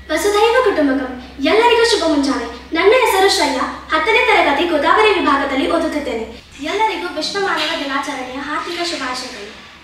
ವಸುಧೈವ ಕುಟುಂಬಕಂ ಎಲ್ಲರಿಗೂ ಶುಭ ಮುಂಜಾನೆ ನನ್ನ ಹೆಸರು ಶ್ರೇಯ ಹತ್ತನೇ ತರಗತಿ ಗೋದಾವರಿ ವಿಭಾಗದಲ್ಲಿ ಓದುತ್ತಿದ್ದೇನೆ ಎಲ್ಲರಿಗೂ ವಿಶ್ವ ಮಾನವ ದಿನಾಚರಣೆಯ ಹಾರ್ದಿಕ ಶುಭಾಶಯಗಳು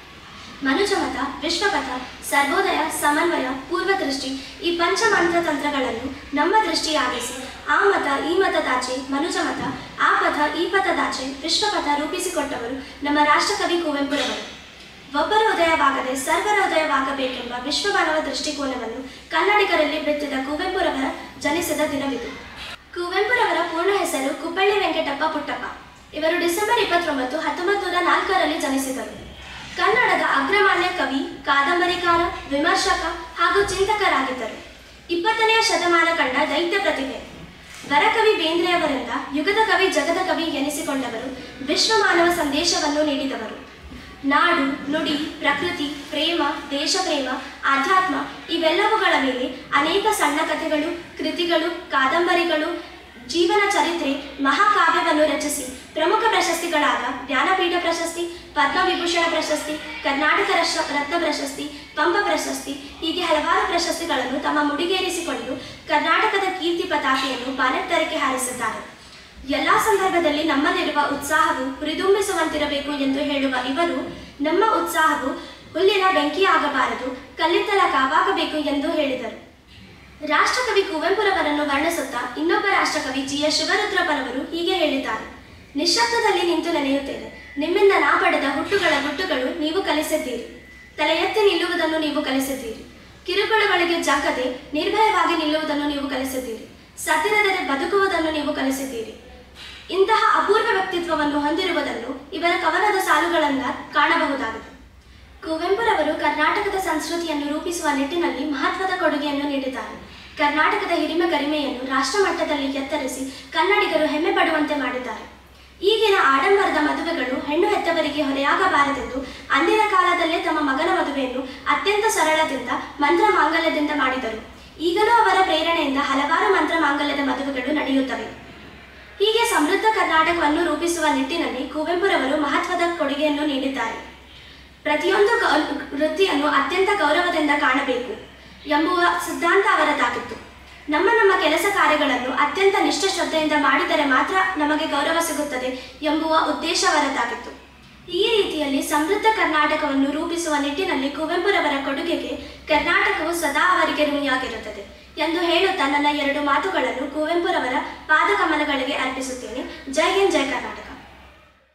ಮನುಜಮತ ವಿಶ್ವಪಥ ಸರ್ವೋದಯ ಸಮನ್ವಯ ಪೂರ್ವದೃಷ್ಟಿ ಈ ಪಂಚಮಂತ್ರ ತಂತ್ರಗಳನ್ನು ನಮ್ಮ ದೃಷ್ಟಿಯಾಗಿಸಿ ಆ ಮತ ಈ ಮತದಾಚೆ ಮನುಜಮತ ಆ ಪಥ ಈ ಪಥದಾಚೆ ವಿಶ್ವಪಥ ರೂಪಿಸಿಕೊಟ್ಟವರು ನಮ್ಮ ರಾಷ್ಟ್ರಕವಿ ಕುವೆಂಪುರವರು ಒಬ್ಬರ ಉದಯವಾಗದೆ ಸರ್ವರ ಉದಯವಾಗಬೇಕೆಂಬ ವಿಶ್ವಮಾನವ ದೃಷ್ಟಿಕೋನವನ್ನು ಕನ್ನಡಿಗರಲ್ಲಿ ಬಿತ್ತಿದ ಕುವೆಂಪುರವರ ಜನಿಸಿದ ದಿನವಿದು ಕುವೆಂಪುರವರ ಪೂರ್ಣ ಹೆಸರು ಕುಪ್ಪಳ್ಳಿ ವೆಂಕಟಪ್ಪ ಪುಟ್ಟಪ್ಪ ಇವರು ಡಿಸೆಂಬರ್ ಇಪ್ಪತ್ತೊಂಬತ್ತು ಹತ್ತೊಂಬತ್ತು ನೂರ ನಾಲ್ಕರಲ್ಲಿ ಜನಿಸಿದರು ಕನ್ನಡದ ಅಗ್ರಮಾನ್ಯ ಕವಿ ಕಾದಂಬರಿಕಾರ ವಿಮರ್ಶಕ ಹಾಗೂ ಚಿಂತಕರಾಗಿದ್ದರು ಇಪ್ಪತ್ತನೆಯ ಶತಮಾನ ಕಂಡ ದೈತ್ಯ ಪ್ರತಿಭೆ ವರಕವಿ ಬೇಂದ್ರೆಯವರಿಂದ ಯುಗದ ಕವಿ ಜಗದ ಕವಿ ಎನಿಸಿಕೊಂಡವರು ವಿಶ್ವಮಾನವ ಸಂದೇಶವನ್ನು ನೀಡಿದವರು ನಾಡು ನುಡಿ ಪ್ರಕೃತಿ ಪ್ರೇಮ ದೇಶ ಪ್ರೇಮ ಆಧ್ಯಾತ್ಮ ಇವೆಲ್ಲವುಗಳ ಮೇಲೆ ಅನೇಕ ಸಣ್ಣ ಕಥೆಗಳು ಕೃತಿಗಳು ಕಾದಂಬರಿಗಳು ಜೀವನ ಚರಿತ್ರೆ ಮಹಾಕಾವ್ಯವನ್ನು ರಚಿಸಿ ಪ್ರಮುಖ ಪ್ರಶಸ್ತಿಗಳಾದ ಜ್ಞಾನಪೀಠ ಪ್ರಶಸ್ತಿ ಪದ್ಮವಿಭೂಷಣ ಪ್ರಶಸ್ತಿ ಕರ್ನಾಟಕ ರಶ ರತ್ನ ಪ್ರಶಸ್ತಿ ಪಂಪ ಪ್ರಶಸ್ತಿ ಹೀಗೆ ಹಲವಾರು ಪ್ರಶಸ್ತಿಗಳನ್ನು ತಮ್ಮ ಮುಡಿಗೇರಿಸಿಕೊಂಡು ಕರ್ನಾಟಕದ ಕೀರ್ತಿ ಪತಾಕೆಯನ್ನು ಬಾನೆತ್ತರಕ್ಕೆ ಹಾರಿಸಿದ್ದಾರೆ ಎಲ್ಲ ಸಂದರ್ಭದಲ್ಲಿ ನಮ್ಮಲ್ಲಿರುವ ಉತ್ಸಾಹವು ಹುರಿದುಂಬಿಸುವಂತಿರಬೇಕು ಎಂದು ಹೇಳುವ ಇವರು ನಮ್ಮ ಉತ್ಸಾಹವು ಹುಲ್ಲಿನ ಬೆಂಕಿಯಾಗಬಾರದು ಕಲ್ಲಿದ್ದಲ ಕಾವಾಗಬೇಕು ಎಂದು ಹೇಳಿದರು ರಾಷ್ಟ್ರಕವಿ ಕುವೆಂಪುರವರನ್ನು ವರ್ಣಿಸುತ್ತಾ ಇನ್ನೊಬ್ಬ ರಾಷ್ಟ್ರಕವಿ ಜಿ ಎಸ್ ಶಿವರುದ್ರಪ್ಪನವರು ಹೀಗೆ ಹೇಳಿದ್ದಾರೆ ನಿಶ್ಶಬ್ದದಲ್ಲಿ ನಿಂತು ನೆನೆಯುತ್ತೇನೆ ನಿಮ್ಮಿಂದ ನಾ ಪಡೆದ ಹುಟ್ಟುಗಳ ಗುಟ್ಟುಗಳು ನೀವು ಕಲಿಸಿದ್ದೀರಿ ತಲೆ ಎತ್ತಿ ನಿಲ್ಲುವುದನ್ನು ನೀವು ಕಲಿಸಿದ್ದೀರಿ ಕಿರುಕುಳಗಳಿಗೆ ಜಗ್ಗದೆ ನಿರ್ಭಯವಾಗಿ ನಿಲ್ಲುವುದನ್ನು ನೀವು ಕಲಿಸಿದ್ದೀರಿ ಸತ್ತಿರದರೆ ಬದುಕುವುದನ್ನು ನೀವು ಕಲಿಸಿದ್ದೀರಿ ಇಂತಹ ಅಪೂರ್ವ ವ್ಯಕ್ತಿತ್ವವನ್ನು ಹೊಂದಿರುವುದನ್ನು ಇವರ ಕವನದ ಸಾಲುಗಳಿಂದ ಕಾಣಬಹುದಾಗಿದೆ ಕುವೆಂಪುರವರು ಕರ್ನಾಟಕದ ಸಂಸ್ಕೃತಿಯನ್ನು ರೂಪಿಸುವ ನಿಟ್ಟಿನಲ್ಲಿ ಮಹತ್ವದ ಕೊಡುಗೆಯನ್ನು ನೀಡಿದ್ದಾರೆ ಕರ್ನಾಟಕದ ಹಿರಿಮೆ ಗರಿಮೆಯನ್ನು ರಾಷ್ಟ್ರ ಮಟ್ಟದಲ್ಲಿ ಎತ್ತರಿಸಿ ಕನ್ನಡಿಗರು ಹೆಮ್ಮೆ ಪಡುವಂತೆ ಮಾಡಿದ್ದಾರೆ ಈಗಿನ ಆಡಂಬರದ ಮದುವೆಗಳು ಹೆಣ್ಣು ಹೆತ್ತವರಿಗೆ ಹೊರೆಯಾಗಬಾರದೆಂದು ಅಂದಿನ ಕಾಲದಲ್ಲೇ ತಮ್ಮ ಮಗನ ಮದುವೆಯನ್ನು ಅತ್ಯಂತ ಸರಳದಿಂದ ಮಂತ್ರ ಮಾಂಗಲ್ಯದಿಂದ ಮಾಡಿದರು ಈಗಲೂ ಅವರ ಪ್ರೇರಣೆಯಿಂದ ಹಲವಾರು ಮಂತ್ರ ಮಾಂಗಲ್ಯದ ಮದುವೆಗಳು ನಡೆಯುತ್ತವೆ ಹೀಗೆ ಸಮೃದ್ಧ ಕರ್ನಾಟಕವನ್ನು ರೂಪಿಸುವ ನಿಟ್ಟಿನಲ್ಲಿ ಕುವೆಂಪುರವರು ಮಹತ್ವದ ಕೊಡುಗೆಯನ್ನು ನೀಡಿದ್ದಾರೆ ಪ್ರತಿಯೊಂದು ಗೌ- ವೃತ್ತಿಯನ್ನು ಅತ್ಯಂತ ಗೌರವದಿಂದ ಕಾಣಬೇಕು ಎಂಬುವ ಸಿದ್ಧಾಂತ ಅವರದಾಗಿತ್ತು ನಮ್ಮ ನಮ್ಮ ಕೆಲಸ ಕಾರ್ಯಗಳನ್ನು ಅತ್ಯಂತ ನಿಷ್ಠ ಶ್ರದ್ಧೆಯಿಂದ ಮಾಡಿದರೆ ಮಾತ್ರ ನಮಗೆ ಗೌರವ ಸಿಗುತ್ತದೆ ಎಂಬುವ ಉದ್ದೇಶ ಅವರದಾಗಿತ್ತು ಈ ರೀತಿಯಲ್ಲಿ ಸಮೃದ್ಧ ಕರ್ನಾಟಕವನ್ನು ರೂಪಿಸುವ ನಿಟ್ಟಿನಲ್ಲಿ ಕುವೆಂಪುರವರ ಕೊಡುಗೆಗೆ ಕರ್ನಾಟಕವು ಸದಾ ಅವರಿಗೆ ಋಣಿಯಾಗಿರುತ್ತದೆ ಎಂದು ಹೇಳುತ್ತಾ ನನ್ನ ಎರಡು ಮಾತುಗಳನ್ನು ಕುವೆಂಪುರವರ ಪಾದಕಮಲಗಳಿಗೆ ಅರ್ಪಿಸುತ್ತೇನೆ ಜೈ ಹಿಂದ್ ಜೈ ಕರ್ನಾಟಕ